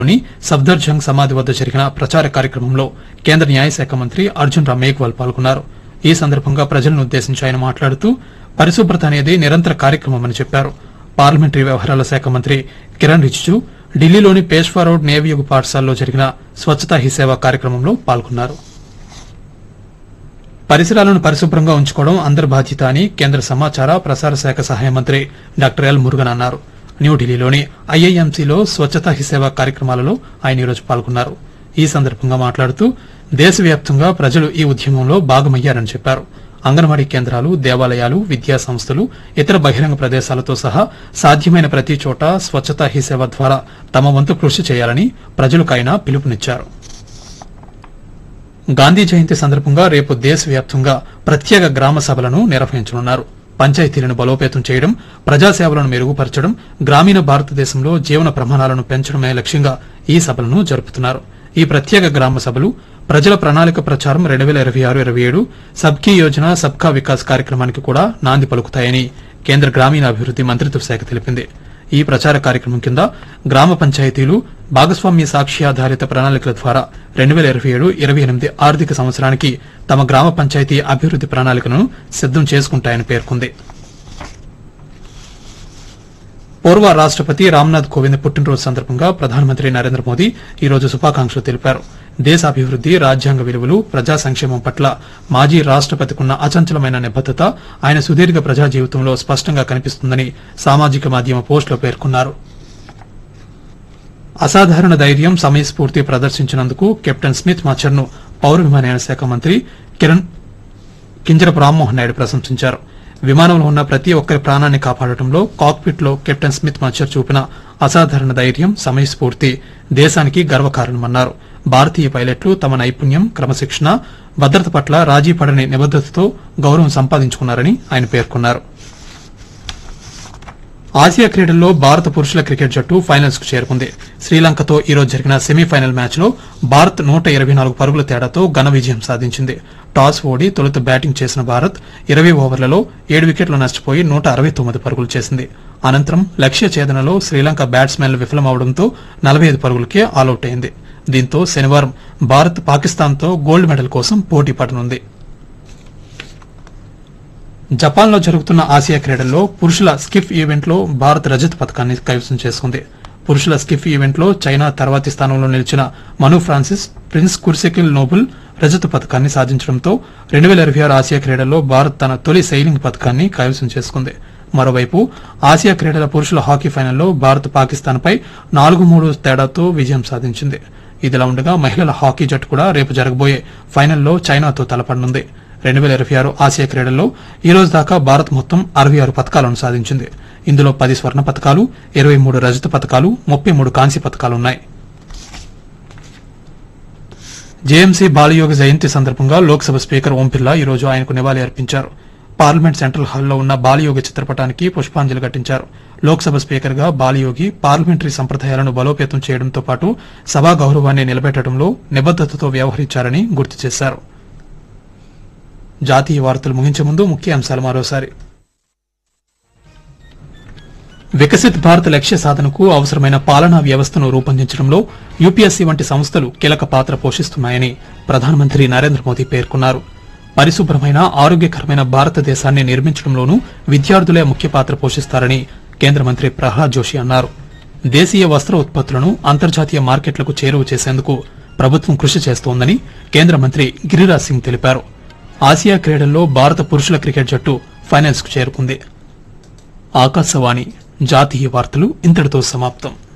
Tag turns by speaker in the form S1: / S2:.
S1: లోని సఫ్దర్జంగ్ సమాధి వద్ద జరిగిన ప్రచార కార్యక్రమంలో కేంద్ర న్యాయశాఖ మంత్రి అర్జున్ రామ్ మేఘ్వాల్ పాల్గొన్నారు ఈ సందర్భంగా ప్రజలను ఉద్దేశించి ఆయన మాట్లాడుతూ పరిశుభ్రత అనేది నిరంతర కార్యక్రమమని చెప్పారు పార్లమెంటరీ వ్యవహారాల శాఖ మంత్రి కిరణ్ రిజిజు ఢిల్లీలోని పేష్వా రోడ్ నేవియుగ పాఠశాలలో జరిగిన స్వచ్ఛతా హీ సేవ కార్యక్రమంలో పాల్గొన్నారు పరిసరాలను పరిశుభ్రంగా ఉంచుకోవడం అందరి బాధ్యత అని కేంద్ర సమాచార ప్రసార శాఖ సహాయ మంత్రి డాక్టర్ ఎల్ మురుగన్ అన్నారు న్యూఢిల్లీలోని ఐఐఎంసీలో స్వచ్ఛతా హీ సేవ కార్యక్రమాలలో ఆయన ఈరోజు పాల్గొన్నారు ఈ సందర్భంగా మాట్లాడుతూ దేశవ్యాప్తంగా ప్రజలు ఈ ఉద్యమంలో భాగమయ్యారని చెప్పారు అంగన్వాడీ కేంద్రాలు దేవాలయాలు విద్యా సంస్థలు ఇతర బహిరంగ ప్రదేశాలతో సహా సాధ్యమైన ప్రతి చోట స్వచ్ఛతా హీ సేవ ద్వారా తమ వంతు కృషి చేయాలని ప్రజలకు ఆయన పిలుపునిచ్చారు గాంధీ జయంతి సందర్భంగా రేపు దేశవ్యాప్తంగా ప్రత్యేక గ్రామ సభలను నిర్వహించనున్నారు పంచాయతీలను బలోపేతం చేయడం ప్రజాసేవలను మెరుగుపరచడం గ్రామీణ భారతదేశంలో జీవన ప్రమాణాలను పెంచడమే లక్ష్యంగా ఈ సభలను జరుపుతున్నారు ఈ ప్రత్యేక గ్రామ సభలు ప్రజల ప్రణాళిక ప్రచారం రెండు వేల ఇరవై ఆరు ఇరవై ఏడు సబ్కీ యోజన సబ్కా వికాస్ కార్యక్రమానికి కూడా నాంది పలుకుతాయని కేంద్ర గ్రామీణాభివృద్ది మంత్రిత్వ శాఖ తెలిపింది ఈ ప్రచార కార్యక్రమం కింద గ్రామ పంచాయతీలు భాగస్వామ్య సాక్షి ఆధారిత ప్రణాళికల ద్వారా రెండు వేల ఇరవై ఏడు ఇరవై ఎనిమిది ఆర్థిక సంవత్సరానికి తమ గ్రామ పంచాయతీ అభివృద్ది ప్రణాళికను సిద్దం చేసుకుంటాయని పేర్కొంది పూర్వ రాష్టపతి రామ్నాథ్ కోవింద్ పుట్టినరోజు సందర్భంగా ప్రధానమంత్రి నరేంద్ర మోదీ ఈ రోజు శుభాకాంక్షలు తెలిపారు దేశాభివృద్ది రాజ్యాంగ విలువలు ప్రజా సంక్షేమం పట్ల మాజీ రాష్టపతికున్న అచంచలమైన నిబద్దత ఆయన సుదీర్ఘ ప్రజా జీవితంలో స్పష్టంగా కనిపిస్తుందని సామాజిక మాధ్యమ పోస్టులో పేర్కొన్నారు అసాధారణ ధైర్యం సమయస్ఫూర్తి ప్రదర్శించినందుకు కెప్టెన్ స్మిత్ మచ్చర్ను పౌర విమానయాన శాఖ మంత్రి కిరణ్ కింజరపు రామ్మోహన్ నాయుడు ప్రశంసించారు విమానంలో ఉన్న ప్రతి ఒక్కరి ప్రాణాన్ని కాపాడటంలో కాక్పిట్ లో కెప్టెన్ స్మిత్ మచ్చర్ చూపిన అసాధారణ ధైర్యం సమయస్ఫూర్తి దేశానికి గర్వకారణమన్నారు భారతీయ పైలట్లు తమ నైపుణ్యం క్రమశిక్షణ భద్రత పట్ల రాజీ పడని నిబద్దతతో గౌరవం సంపాదించుకున్నారని ఆయన పేర్కొన్నారు ఆసియా క్రీడల్లో భారత పురుషుల క్రికెట్ జట్టు ఫైనల్స్ కు చేరుకుంది శ్రీలంకతో ఈ రోజు జరిగిన సెమీఫైనల్ మ్యాచ్ లో భారత్ నూట ఇరవై నాలుగు పరుగుల తేడాతో ఘన విజయం సాధించింది టాస్ ఓడి తొలుత బ్యాటింగ్ చేసిన భారత్ ఇరవై ఓవర్లలో ఏడు వికెట్లు నష్టపోయి నూట అరవై తొమ్మిది పరుగులు చేసింది అనంతరం లక్ష్య ఛేదనలో శ్రీలంక బ్యాట్స్మెన్లు విఫలమవడంతో నలభై ఐదు పరుగులకే ఆలౌట్ అయింది దీంతో శనివారం భారత్ పాకిస్తాన్తో గోల్డ్ మెడల్ కోసం పోటీ పడనుంది జపాన్లో జరుగుతున్న ఆసియా క్రీడల్లో పురుషుల స్కిఫ్ ఈవెంట్లో భారత్ రజత పథకాన్ని కైవసం చేసుకుంది పురుషుల స్కిఫ్ ఈవెంట్లో చైనా తర్వాతి స్థానంలో నిలిచిన మను ఫ్రాన్సిస్ ప్రిన్స్ కుర్సెకిల్ నోబుల్ రజత పథకాన్ని సాధించడంతో రెండు వేల ఇరవై ఆరు ఆసియా క్రీడల్లో భారత్ తన తొలి సైలింగ్ పథకాన్ని కైవసం చేసుకుంది మరోవైపు ఆసియా క్రీడల పురుషుల హాకీ ఫైనల్లో భారత్ పాకిస్తాన్పై నాలుగు మూడు తేడాతో విజయం సాధించింది ఇదిలా ఉండగా మహిళల హాకీ జట్టు కూడా రేపు జరగబోయే ఫైనల్లో చైనాతో తలపడనుంది రెండు వేల ఇరవై ఆరు ఆసియా క్రీడల్లో ఈ రోజు దాకా భారత్ మొత్తం అరవై ఆరు పథకాలను సాధించింది ఇందులో పది స్వర్ణ పథకాలు ఇరవై మూడు రజత పథకాలు ముప్పై మూడు కాంస్య పథకాలున్నాయి జేఎంసీ బాలయోగ జయంతి సందర్భంగా లోక్సభ స్పీకర్ ఓం బిర్లా ఈ రోజు ఆయనకు నివాళి అర్పించారు పార్లమెంట్ సెంట్రల్ హాల్లో ఉన్న బాలయోగ చిత్రపటానికి పుష్పాంజలి ఘటించారు లోక్సభ స్పీకర్ గా బాలయోగి పార్లమెంటరీ సంప్రదాయాలను బలోపేతం చేయడంతో పాటు సభా గౌరవాన్ని నిలబెట్టడంలో నిబద్దతతో వ్యవహరించారని గుర్తు చేశారు జాతీయ వార్తలు ముగించే ముందు ముఖ్య అంశాలు మరోసారి వికసిత్ భారత్ లక్ష్య సాధనకు అవసరమైన పాలనా వ్యవస్థను రూపొందించడంలో యూపీఎస్సీ వంటి సంస్థలు కీలక పాత్ర పోషిస్తున్నాయని ప్రధానమంత్రి నరేంద్ర మోదీ పేర్కొన్నారు పరిశుభ్రమైన ఆరోగ్యకరమైన భారతదేశాన్ని నిర్మించడంలోనూ విద్యార్థులే ముఖ్య పాత్ర పోషిస్తారని కేంద్ర మంత్రి ప్రహ్లాద్ జోషి అన్నారు దేశీయ వస్త్ర ఉత్పత్తులను అంతర్జాతీయ మార్కెట్లకు చేరువ చేసేందుకు ప్రభుత్వం కృషి చేస్తోందని కేంద్ర మంత్రి గిరిరాజ్ సింగ్ తెలిపారు ఆసియా క్రీడల్లో భారత పురుషుల క్రికెట్ జట్టు ఫైనల్స్ కు చేరుకుంది ఆకాశవాణి జాతీయ వార్తలు ఇంతటితో సమాప్తం